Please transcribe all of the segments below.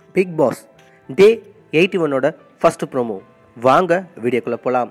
big boss day eighty ஒன்னோட first promo வாங்க வீடியோக்குள்ளே போகலாம்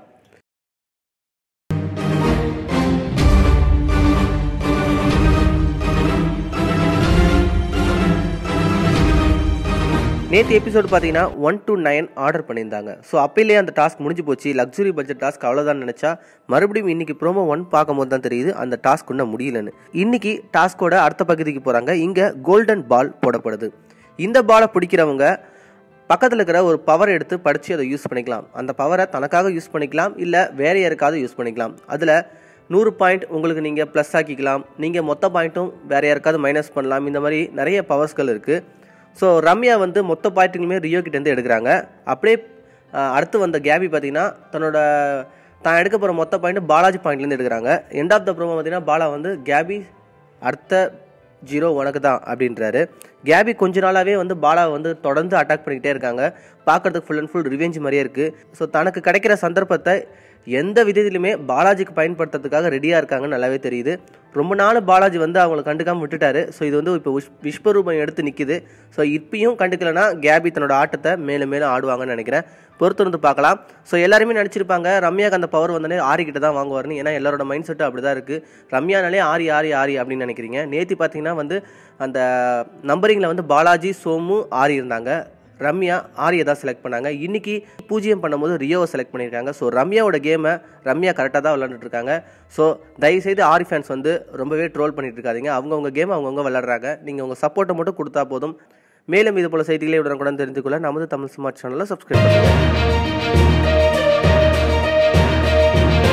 நேற்று எபிசோடு பார்த்தீங்கன்னா ஒன் டு நைன் ஆர்டர் பண்ணியிருந்தாங்க ஸோ அப்பயிலே அந்த டாஸ்க் முடிஞ்சு போச்சு லக்ஸுரி பட்ஜெட் டாஸ்க் அவ்வளோதான் நினச்சா மறுபடியும் இன்னைக்கு ப்ரோமோ ஒன் பார்க்கும்போது தான் தெரியுது அந்த டாஸ்க் இன்னும் முடியலன்னு இன்னைக்கு டாஸ்கோட அடுத்த பகுதிக்கு போகிறாங்க இங்கே கோல்டன் பால் போடப்படுது இந்த பாலை பிடிக்கிறவங்க பக்கத்தில் இருக்கிற ஒரு பவர் எடுத்து படித்து அதை யூஸ் பண்ணிக்கலாம் அந்த பவரை தனக்காக யூஸ் பண்ணிக்கலாம் இல்லை வேற யாருக்காவது யூஸ் பண்ணிக்கலாம் அதில் நூறு பாயிண்ட் உங்களுக்கு நீங்கள் ப்ளஸ் ஆக்கிக்கலாம் நீங்கள் மொத்த பாயிண்ட்டும் வேற யாருக்காவது மைனஸ் பண்ணலாம் இந்த மாதிரி நிறைய பவர்ஸ்கள் இருக்குது ஸோ ரம்யா வந்து மொத்த பாயிண்ட்டுங்களுமே ரியோ கிட்டேருந்து எடுக்கிறாங்க அப்படியே அஹ், அடுத்து வந்த கேபி பார்த்தீங்கன்னா தன்னோட தான் எடுக்க போகிற மொத்த பாயிண்ட் பாலாஜி பாயிண்ட்லேருந்து எடுக்கிறாங்க எண்ட் ஆஃப் த ப்ரோமோ பார்த்தீங்கன்னா பாலா வந்து கேபி அடுத்த ஜீரோ உனக்கு தான் அப்படின்றாரு கேபி கொஞ்ச நாளாகவே வந்து பாலாவை வந்து தொடர்ந்து அட்டாக் பண்ணிக்கிட்டே இருக்காங்க பார்க்கறதுக்கு ஃபுல் அண்ட் ஃபுல் ரிவெஞ்ச் மாதிரியே இருக்குது ஸோ தனக்கு கிடைக்கிற சந்தர்ப்பத்தை எந்த விதத்திலுமே பாலாஜிக்கு பயன்படுத்துறதுக்காக ரெடியாக இருக்காங்கன்னு நல்லாவே தெரியுது ரொம்ப நாள் பாலாஜி வந்து அவங்கள கண்டுக்காமல் விட்டுட்டாரு ஸோ இது வந்து இப்போ விஷ் விஸ்வரூபம் எடுத்து நிற்குது ஸோ இப்பயும் கண்டுக்கலைன்னா கேபி தன்னோட ஆட்டத்தை மேலும் மேலும் ஆடுவாங்கன்னு நினைக்கிறேன் பொறுத்திருந்து பார்க்கலாம் ஸோ எல்லாருமே நினச்சிருப்பாங்க ரம்யாக்கு அந்த பவர் வந்தோடனே ஆரி கிட்ட தான் வாங்குவார்னு ஏன்னா எல்லாரோட மைண்ட் செட்டும் அப்படி தான் இருக்குது ரம்யானாலே ஆரி ஆரி ஆரி அப்படின்னு நினைக்கிறீங்க நேத்தி பார்த்தீங்கன்னா வந்து அந்த நம்பரிங்கில் வந்து பாலாஜி சோமு ஆரி இருந்தாங்க ரம்யா ஆரியை தான் செலக்ட் பண்ணாங்க இன்னைக்கு பூஜ்ஜியம் பண்ணும்போது ரியோவை செலக்ட் பண்ணியிருக்காங்க ஸோ ரம்யாவோட கேமை ரம்யா கரெக்டாக தான் விளாண்டுட்டு இருக்காங்க ஸோ தயவுசெய்து ஆரி ஃபேன்ஸ் வந்து ரொம்பவே ட்ரோல் பண்ணிட்டு இருக்காதீங்க அவங்கவுங்க கேம் அவங்கவுங்க விளாட்றாங்க நீங்கள் உங்கள் சப்போர்ட்டை மட்டும் கொடுத்தா போதும் மேலும் இது போல செய்திகளை உடனுக்குடன் தெரிஞ்சுக்கொள்ள நமது தமிழ் ஸ்மார்ட் சேனலை சப்ஸ்கிரைப் பண்ணுங்கள்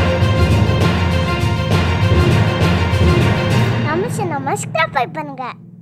நம்ம சேனல் சப்ஸ்கிரைப் பண்ணுங்க